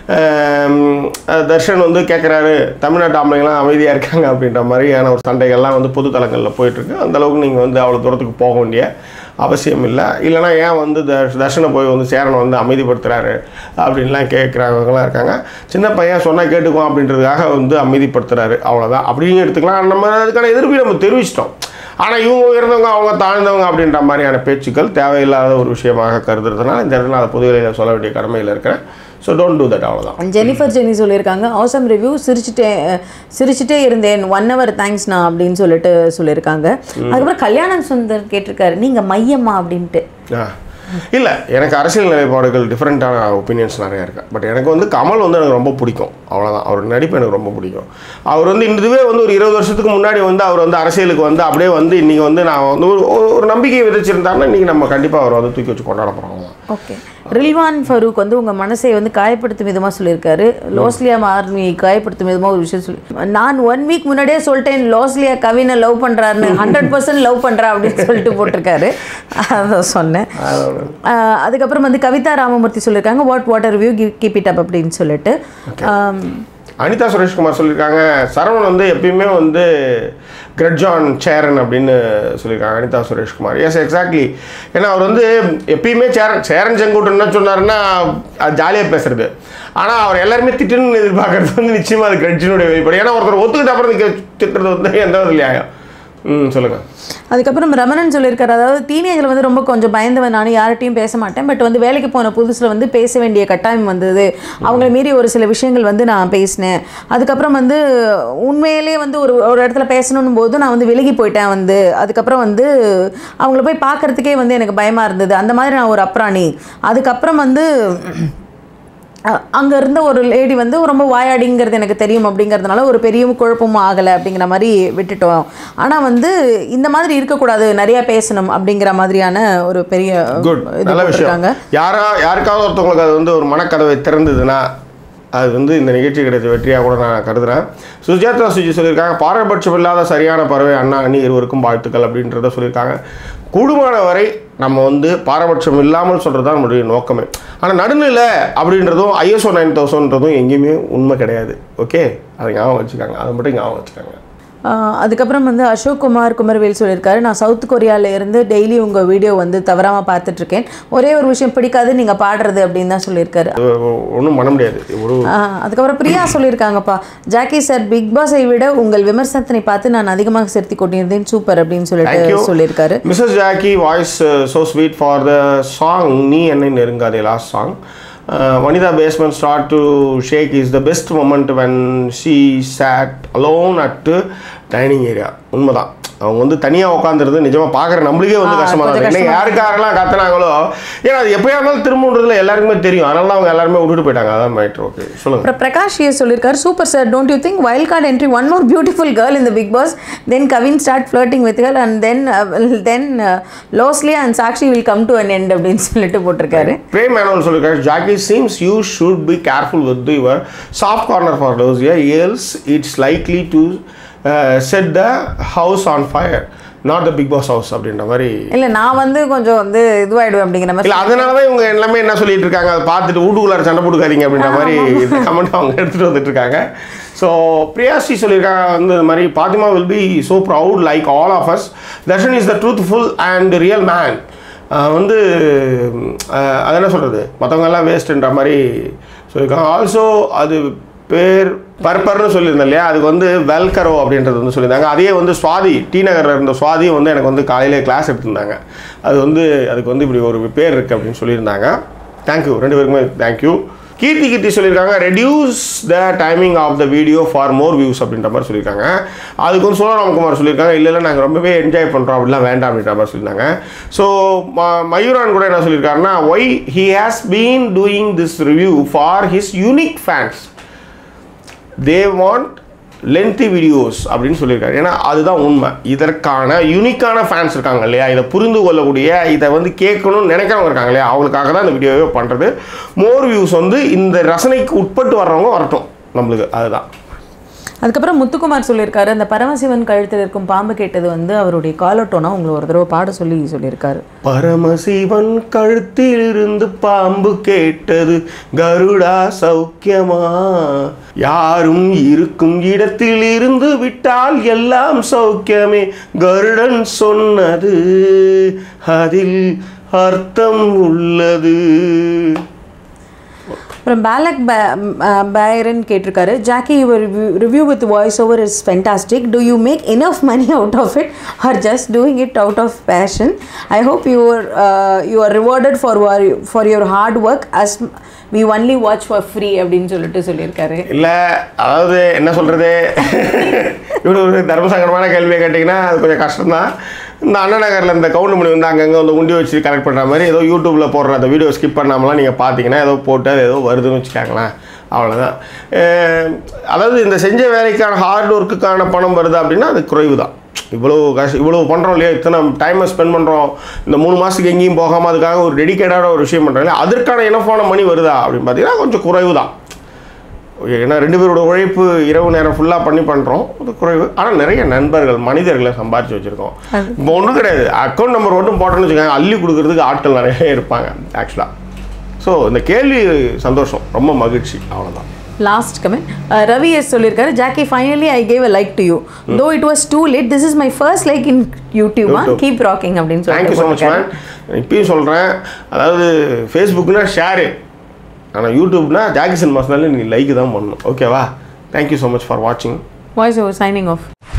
S3: ஆம், அஹ், தர்ஷன் வந்து கேட்குறாரு தமிழ்நாட்டு ஆம்பளைங்களாம் அமைதியாக இருக்காங்க அப்படின்ற மாதிரியான ஒரு சண்டைகள்லாம் வந்து பொது தளங்களில் போயிட்டுருக்கு அந்த அளவுக்கு நீங்கள் வந்து அவ்வளோ தூரத்துக்கு போக வேண்டிய அவசியம் இல்லை இல்லைனா ஏன் வந்து தர்ஷ் தர்ஷனை போய் வந்து சேரனை வந்து அமைதிப்படுத்துகிறாரு அப்படின்லாம் கேட்குறவங்களாம் இருக்காங்க சின்ன பையன் சொன்னால் கேட்டுக்குவோம் அப்படின்றதுக்காக வந்து அமைதிப்படுத்துறாரு அவ்வளோதான் அப்படின்னு எடுத்துக்கலாம் நம்ம அதுக்கான எதிர்ப்பை நம்ம தெரிவிச்சிட்டோம் ஆனால் இவங்க உயர்ந்தவங்க அவங்க தாழ்ந்தவங்க அப்படின்ற மாதிரியான பேச்சுக்கள் தேவையில்லாத ஒரு விஷயமாக கருதுறதுனால இந்த இடத்துல நான் அதை பொதுவெளியில் சொல்ல வேண்டிய கடமையில் இருக்கிறேன் ஸோ டோன்ட் டூ தட் அவ்வளோதான்
S1: ஜெனிஃபர் ஜெனி சொல்லியிருக்காங்க ஆசம் ரிவ்யூ சிரிச்சுட்டே சிரிச்சுட்டே இருந்தேன் ஒன் ஹவர் தேங்க்ஸ்ண்ணா அப்படின்னு சொல்லிட்டு சொல்லியிருக்காங்க அதுக்கப்புறம் கல்யாணம் சுந்தர் கேட்டிருக்காரு நீங்கள் மையம்மா அப்படின்ட்டு
S3: ஆ இல்லை எனக்கு அரசியல் நிலைப்பாடுகள் டிஃப்ரெண்ட்டான ஒப்பீனியன்ஸ் நிறையா இருக்கு பட் எனக்கு வந்து கமல் வந்து எனக்கு ரொம்ப பிடிக்கும் அவ்வளோதான் அவர் நடிப்பு எனக்கு ரொம்ப பிடிக்கும் அவர் வந்து இதுவே வந்து ஒரு இருபது வருஷத்துக்கு முன்னாடி வந்து அவர் வந்து அரசியலுக்கு வந்து அப்படியே வந்து இன்றைக்கி வந்து நான் வந்து ஒரு ஒரு- ஒரு நம்பிக்கையை விதைச்சிருந்தாருன்னா இன்றைக்கி நம்ம கண்டிப்பாக அவர் வந்து தூக்கி வச்சு கொண்டாட போகிறோம்
S1: ஓகே ரில்வான் ஃபரூக் வந்து உங்கள் மனசை வந்து காயப்படுத்தும் விதமாக சொல்லியிருக்காரு லோஸ்லியா ஆர்மி காயப்படுத்தும் விதமாக ஒரு விஷயம் சொல்லி நான் ஒன் வீக் முன்னாடியே சொல்லிட்டேன் லோஸ்லியா கவினை லவ் பண்ணுறாருன்னு ஹண்ட்ரட் பர்சன்ட் லவ் பண்ணுறா அப்படின்னு சொல்லிட்டு போட்டிருக்காரு அதை சொன்னேன் ஆஹ் அதுக்கப்புறம் வந்து கவிதா ராமமூர்த்தி சொல்லியிருக்காங்க what water view keep it up அப்படின்னு சொல்லிட்டு ஆம்,
S3: அனிதா சுரேஷ்குமார் சொல்லியிருக்காங்க சரவணன் வந்து எப்பயுமே வந்து கிரட்ஜான் சேரன் அப்படின்னு சொல்லியிருக்காங்க அனிதா சுரேஷ்குமார் எஸ் எக்ஸாக்ட்லி ஏன்னா அவர் வந்து எப்பயுமே சேரன் சேரன் செங்கோட்டன் என்ன சொன்னாருன்னா அது ஜாலியாக பேசுறது ஆனால் அவர் எல்லாருமே திட்டணும்னு எதிர்பார்க்கறது வந்து நிச்சயமாக அது கிரட்ஜினுடைய வெளிப்பாடு ஏன்னா ஒருத்தர் ஒத்துக்கிட்ட அப்புறம் நீங்க திட்டுறது வந்து எந்த ஒரு நியாயம் ம் சொல்லுங்கள்
S1: அதுக்கப்புறம் ரமணன் சொல்லியிருக்காரு அதாவது டீனேஜில் வந்து ரொம்ப கொஞ்சம் பயந்தவன் நானும் யார்கிட்டையும் பேச மாட்டேன் பட் வந்து வேலைக்கு போன புதுசில் வந்து பேச வேண்டிய கட்டாயம் வந்தது அவங்கள மீறி ஒரு சில விஷயங்கள் வந்து நான் பேசினேன் அதுக்கப்புறம் வந்து உண்மையிலேயே வந்து ஒரு ஒரு இடத்துல பேசணும் போது நான் வந்து விலகி போயிட்டேன் வந்து அதுக்கப்புறம் வந்து அவங்கள போய் பார்க்கறதுக்கே வந்து எனக்கு பயமாக இருந்தது அந்த மாதிரி நான் ஒரு அப்ராணி அதுக்கப்புறம் வந்து அங்கே இருந்த ஒரு லேடி வந்து ரொம்ப வாயாடிங்கிறது எனக்கு தெரியும் அப்படிங்கிறதுனால ஒரு பெரிய குழப்பமும் ஆகலை அப்படிங்கிற மாதிரி விட்டுட்டோம் ஆனால் வந்து இந்த மாதிரி இருக்கக்கூடாது நிறையா பேசணும் அப்படிங்கிற மாதிரியான ஒரு பெரிய
S3: குட்
S1: இது
S3: நல்ல
S1: போட்டிருக்காங்க
S3: விஷயம் யாரா யாருக்காவது ஒருத்தவங்களுக்கு அது வந்து ஒரு மனக்கதவை திறந்ததுன்னா அது வந்து இந்த நிகழ்ச்சி கிடைத்த வெற்றியாக கூட நான் கருதுறேன் சுஜாதா சுஜி சொல்லியிருக்காங்க பாரபட்சம் இல்லாத சரியான பறவை அண்ணா அண்ணி இருவருக்கும் வாழ்த்துக்கள் அப்படின்றத சொல்லியிருக்காங்க கூடுமான வரை நம்ம வந்து பாரபட்சம் இல்லாமல் சொல்கிறது தான் நம்மளுடைய நோக்கமே ஆனால் நடுநிலை அப்படின்றதும் ஐஎஸ்ஓ நைன் தௌசண்ட்ன்றதும் எங்கேயுமே உண்மை கிடையாது ஓகே அதை ஞாபகம் வச்சுக்காங்க அதை மட்டும் ஞாபகம் வச்சுக்காங்க
S1: ஆஹ் அதுக்கப்புறம் வந்து அசோக் குமார் குமரவேல் சொல்லியிருக்காரு நான் சவுத் கொரியால இருந்து டெய்லி உங்கள் வீடியோ வந்து தவறாமல் பார்த்துட்ருக்கேன் ஒரே ஒரு விஷயம் பிடிக்காது நீங்கள் பாடுறது அப்படின்னு தான் சொல்லியிருக்காரு
S3: ஒன்றும் பண்ண முடியாது ஒரு
S1: ஆஹ் அதுக்கப்புறம் பிரியா சொல்லியிருக்காங்கப்பா ஜாக்கி சார் பிக் பாஸை விட உங்கள் விமர்சனத்தினை பார்த்து நான் அதிகமாக செலுத்தி கொண்டிருந்தேன் சூப்பர் அப்படின்னு
S3: Thank you.
S1: சொல்லிட்டு சொல்லியிருக்காரு
S3: Mrs. Jackie voice uh, so sweet for the song நீ என்னை நெருங்காதே last song. Uh, Vanida basement start to shake is the best moment when she sat alone at dining area. உண்மைதான் அவங்க வந்து தனியாக உட்காந்துருது நிஜமாக பார்க்குற நம்மளுக்கே வந்து
S1: ஆ,
S3: கஷ்டமாக
S1: கொஞ்சம்
S3: தான் இன்னைக்கு
S1: கஷ்டமா
S3: யாருக்காகலாம் கத்துனாங்களோ ஏன்னா அது எப்போயா இருந்தாலும் திரும்புன்றதுல எல்லாருக்குமே தெரியும் அதனால தான் அவங்க எல்லாருமே விட்டுட்டு போயிட்டாங்க அதான் மேட்ரு ஓகே சொல்லுங்கள்
S1: அப்புறம் பிரகாஷ் ஏ சொல்லியிருக்காரு super sir don't you think wild card entry one more beautiful girl இந்த Bigg Boss then Kavin start flirting with girl and then then Losliya and Sakshi will come to an end அப்படின்னு சொல்லிட்டு போட்டிருக்காரு
S3: பிரேம் மேனுவல் சொல்லியிருக்காரு Jackie seems you should be careful with your soft corner for those yeah else it's likely to set the house on fire not the Bigg Boss house அப்படின்ற மாதிரி
S1: இல்லை நான் வந்து கொஞ்சம் வந்து இதுவாயிடுவேன் அப்படிங்கிற மாதிரி
S3: இல்லை அதனால தான் இவங்க எல்லாமே என்ன சொல்லிட்டு இருக்காங்க அதை பார்த்துட்டு வீட்டுக்குள்ளார சண்டை போட்டுக்காதீங்க அப்படின்ற மாதிரி கமெண்ட் அவங்க எடுத்துகிட்டு வந்துட்டு இருக்காங்க ஸோ பிரியாஸ்ரீ சொல்லியிருக்காங்க வந்து இந்த மாதிரி Fathima will be so proud like all of us Dharshan is the truthful and real man வந்து அஹ், அது என்ன சொல்கிறது மற்றவங்க எல்லாம் வேஸ்ட்டுன்ற மாதிரி சொல்லியிருக்காங்க ஆல்சோ அது பேர் பர்பர்னு சொல்லியிருந்தேன் இல்லையா அதுக்கு வந்து வெல்கரோ அப்படின்றது வந்து சொல்லியிருந்தாங்க அதே வந்து சுவாதி டி நகரில் இருந்த சுவாதியும் வந்து எனக்கு வந்து காலையிலே கிளாஸ் எடுத்திருந்தாங்க அது வந்து அதுக்கு வந்து இப்படி ஒரு பேர் இருக்குது அப்படின்னு சொல்லியிருந்தாங்க தேங்க்யூ ரெண்டு பேருக்குமே தேங்க்யூ கீர்த்தி கீர்த்தி சொல்லியிருக்காங்க reduce the timing of the video for more views அப்படின்ற மாதிரி சொல்லியிருக்காங்க அதுக்கு வந்து சோழராமகுமார் சொல்லியிருக்காங்க இல்லை இல்லை நாங்கள் ரொம்பவே என்ஜாய் பண்ணுறோம் அப்படிலாம் வேண்டாம் அப்படின்ற மாதிரி சொல்லியிருந்தாங்க ஸோ மயூரான் கூட என்ன சொல்லியிருக்காருன்னா why he has been doing this review for his unique fans they want lengthy videos அப்படின்னு சொல்லியிருக்காரு ஏன்னா அதுதான் உண்மை இதற்கான யூனிக்கான ஃபேன்ஸ் இருக்காங்க இல்லையா இதை புரிந்து கொள்ளக்கூடிய இதை வந்து கேட்கணும்னு நினைக்கிறவங்க இருக்காங்க இல்லையா அவங்களுக்காக தான் இந்த வீடியோவே பண்ணுறது மோர் வியூஸ் வந்து இந்த ரசனைக்கு உட்பட்டு வர்றவங்க வரட்டும் நம்மளுக்கு அதுதான்
S1: அதுக்கப்புறம் முத்துக்குமார் சொல்லியிருக்காரு அந்த பரமசிவன் கழுத்தில் இருக்கும் பாம்பு கேட்டது வந்து அவருடைய காலட்டோனா உங்களை ஒரு தடவை பாட சொல்லி சொல்லியிருக்காரு
S3: பரமசிவன் கழுத்தில் இருந்து பாம்பு கேட்டது கருடா சௌக்கியமா யாரும் இருக்கும் இடத்தில் இருந்து விட்டால் எல்லாம் சௌக்கியமே கருடன் சொன்னது அதில் அர்த்தம் உள்ளது
S1: அப்புறம் பேலக் பேரன் கேட்டிருக்காரு Jackie your review with voice over is fantastic to you make enough money out of it are just doing it out of passion I hope you are you are rewarded for for your hard work as we only watch for free அப்படின்னு சொல்லிட்டு சொல்லியிருக்காரு
S3: இல்லை அதாவது என்ன சொல்கிறது இப்படி ஒரு தர்மசங்கடமான கேள்வியை கேட்டிங்கன்னா அது கொஞ்சம் கஷ்டம்தான் இந்த அண்ணா நகரில் இந்த கவுண்டமணி வந்து அங்கங்கே வந்து உண்டி வச்சு கரெக்ட் பண்ணுற மாதிரி ஏதோ யூடியூப்பில் போடுற அந்த வீடியோ ஸ்கிப் பண்ணாமலாம் நீங்கள் பார்த்தீங்கன்னா ஏதோ போட்டு அது ஏதோ வருதுன்னு வச்சுக்காங்களேன் அவ்வளோதான் அஹ் அதாவது இந்த செஞ்ச வேலைக்கான ஹார்ட் ஒர்க்குக்கான பணம் வருது அப்படின்னா அது குறைவு தான் இவ்வளோ கஷ்ட இவ்வளோ பண்ணுறோம் இல்லையா இத்தனை டைமை ஸ்பெண்ட் பண்ணுறோம் இந்த மூணு மாதத்துக்கு எங்கேயும் போகாமல் அதுக்காக ஒரு டெடிக்கேட்டான ஒரு விஷயம் பண்ணுறோம் இல்லையா அதற்கான இனஃபான மணி வருதா அப்படின்னு பார்த்தீங்கன்னா கொஞ்சம் குறைவு தான் ஏன்னா ரெண்டு பேரோட உழைப்பு இரவு நேரம் ஃபுல்லாக பண்ணி பண்ணுறோம் அது குறைவு ஆனால் நிறைய நண்பர்கள் மனிதர்களை சம்பாரிச்சு வச்சுருக்கோம் இப்போ ஒன்றும் கிடையாது அக்கௌண்ட் நம்பர் மட்டும் போட்டோன்னு வச்சுக்கோங்க அள்ளி கொடுக்கறதுக்கு ஆட்கள் நிறைய இருப்பாங்க ஆக்சுவலாக ஸோ இந்த கேள்வி சந்தோஷம் ரொம்ப மகிழ்ச்சி அவ்வளோதான்
S1: லாஸ்ட் கமெண்ட் ரவி எஸ் சொல்லியிருக்காரு Jackie finally I gave a like to you though it was too late this is my first like in YouTube
S3: YouTube.
S1: Keep rocking அப்படின்னு
S3: தேங்க்யூ ஸோ மச்
S1: சொல்லிட்டு
S3: மேன் இப்பயும் சொல்கிறேன் அதாவது ஃபேஸ்புக்னா ஷேரு ஆனால் யூடியூப்னா ஜாக்கி சினிமாஸ்னால நீங்கள் லைக் தான் பண்ணணும் ஓகேவா தேங்க்யூ ஸோ மச் ஃபார் வாட்சிங்
S1: வாய்ஸ் ஓவர் சைனிங் ஆஃப்